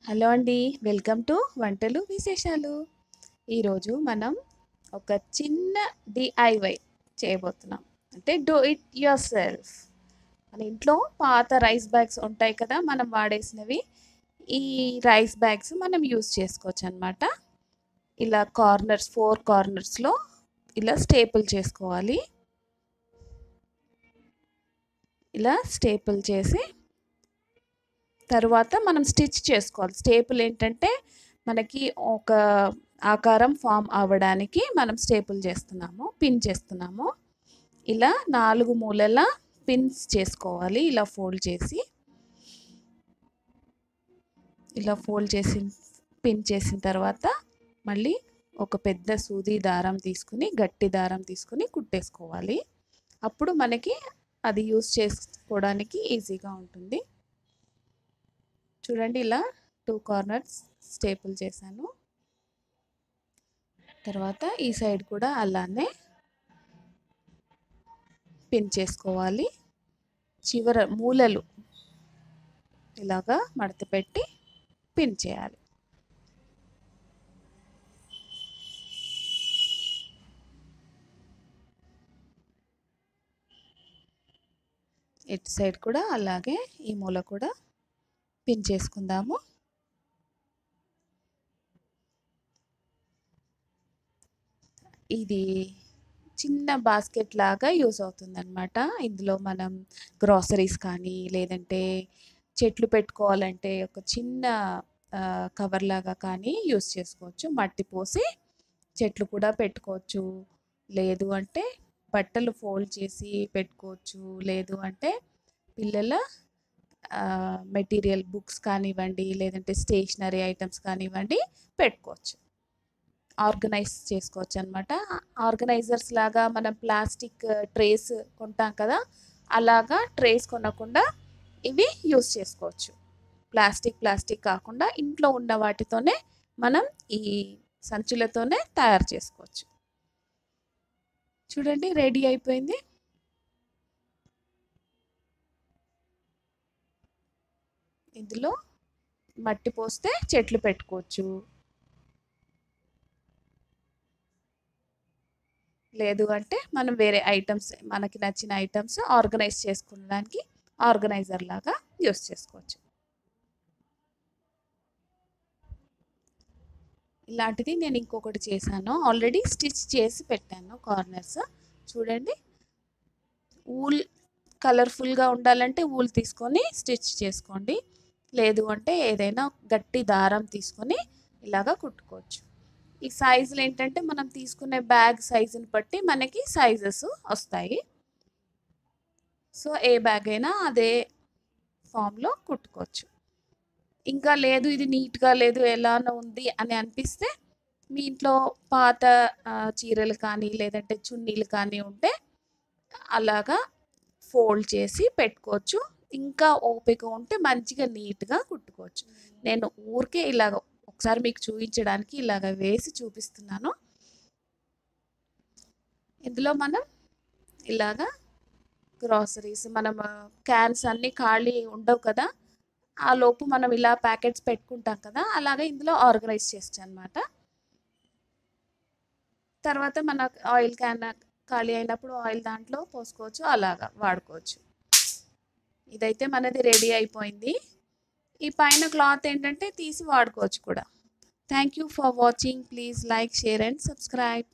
hello అండి welcome to వంటలు విశేషాలు ఈరోజు మనం ఒక చిన్న డిఐవై చేయబోతున్నాం అంటే డూ ఇట్ యువర్ సెల్ఫ్ మన ఇంట్లో పాత రైస్ బ్యాగ్స్ ఉంటాయి కదా మనం వాడేసినవి ఈ రైస్ బ్యాగ్స్ మనం యూస్ చేసుకోవచ్చు అనమాట ఇలా కార్నర్స్ ఫోర్ కార్నర్స్లో ఇలా స్టేపుల్ చేసుకోవాలి ఇలా స్టేపుల్ చేసి తర్వాత మనం స్టిచ్ చేసుకోవాలి స్టేపుల్ ఏంటంటే మనకి ఒక ఆకారం ఫామ్ అవ్వడానికి మనం స్టేపుల్ చేస్తున్నాము పిన్ చేస్తున్నాము ఇలా నాలుగు మూలల పిన్స్ చేసుకోవాలి ఇలా ఫోల్డ్ చేసి ఇలా ఫోల్డ్ చేసి పిన్ చేసిన తర్వాత మళ్ళీ ఒక పెద్ద సూది దారం తీసుకుని గట్టి దారం తీసుకుని కుట్టేసుకోవాలి అప్పుడు మనకి అది యూస్ చేసుకోవడానికి ఈజీగా ఉంటుంది చూడండి ఇలా టూ కార్నర్స్ స్టేపుల్ చేశాను తర్వాత ఈ సైడ్ కూడా అలానే పిన్ చేసుకోవాలి చివర మూలలు ఇలాగా మడత పెట్టి పిన్ చేయాలి ఇటు సైడ్ కూడా అలాగే ఈ మూల కూడా పిన్ చేసుకుందాము ఇది చిన్న బాస్కెట్ లాగా యూస్ అవుతుంది అనమాట ఇందులో మనం గ్రాసరీస్ కానీ లేదంటే చెట్లు పెట్టుకోవాలంటే ఒక చిన్న కవర్ లాగా కానీ యూస్ చేసుకోవచ్చు మట్టి పోసి చెట్లు కూడా పెట్టుకోవచ్చు లేదు అంటే బట్టలు ఫోల్డ్ చేసి పెట్టుకోవచ్చు లేదు అంటే పిల్లల మెటీరియల్ బుక్స్ కానివ్వండి లేదంటే స్టేషనరీ ఐటమ్స్ కానివ్వండి పెట్టుకోవచ్చు ఆర్గనైజ్ చేసుకోవచ్చు అనమాట ఆర్గనైజర్స్ లాగా మనం ప్లాస్టిక్ ట్రేస్ కొంటాం కదా అలాగా ట్రేస్ కొనకుండా ఇవి యూస్ చేసుకోవచ్చు ప్లాస్టిక్ ప్లాస్టిక్ కాకుండా ఇంట్లో ఉన్న వాటితోనే మనం ఈ సంచులతోనే తయారు చేసుకోవచ్చు చూడండి రెడీ అయిపోయింది ఇందులో మట్టి పోస్తే చెట్లు పెట్టుకోవచ్చు లేదు అంటే మనం వేరే ఐటమ్స్ మనకి నచ్చిన ఐటమ్స్ ఆర్గనైజ్ చేసుకోవడానికి ఆర్గనైజర్ లాగా యూస్ చేసుకోవచ్చు ఇలాంటిది నేను ఇంకొకటి చేశాను ఆల్రెడీ స్టిచ్ చేసి పెట్టాను కార్నర్స్ చూడండి ఊల్ కలర్ఫుల్గా ఉండాలంటే ఊల్ తీసుకొని స్టిచ్ చేసుకోండి లేదు అంటే ఏదైనా గట్టి దారం తీసుకొని ఇలాగా కుట్టుకోవచ్చు ఈ సైజులు ఏంటంటే మనం తీసుకునే బ్యాగ్ సైజుని బట్టి మనకి సైజెస్ వస్తాయి సో ఏ బ్యాగ్ అయినా అదే ఫామ్లో కుట్టుకోవచ్చు ఇంకా లేదు ఇది నీట్గా లేదు ఎలానో ఉంది అని అనిపిస్తే మీ ఇంట్లో పాత చీరలు కానీ లేదంటే చున్నీలు కానీ ఉంటే అలాగా ఫోల్డ్ చేసి పెట్టుకోవచ్చు ఇంకా ఓపిక ఉంటే మంచిగా నీట్గా కుట్టుకోవచ్చు నేను ఊరికే ఇలాగ ఒకసారి మీకు చూపించడానికి ఇలాగ వేసి చూపిస్తున్నాను ఇందులో మనం ఇలాగా గ్రాసరీస్ మనం క్యాన్స్ అన్నీ ఖాళీ ఉండవు కదా ఆ లోపు మనం ఇలా ప్యాకెట్స్ పెట్టుకుంటాం కదా అలాగే ఇందులో ఆర్గనైజ్ చేస్తాం అనమాట తర్వాత మన ఆయిల్ క్యాన్ ఖాళీ అయినప్పుడు ఆయిల్ దాంట్లో పోసుకోవచ్చు అలాగా వాడుకోవచ్చు ఇదైతే మనది రెడీ అయిపోయింది ఈ పైన క్లాత్ ఏంటంటే తీసి వాడుకోవచ్చు కూడా thank you for watching please like share and subscribe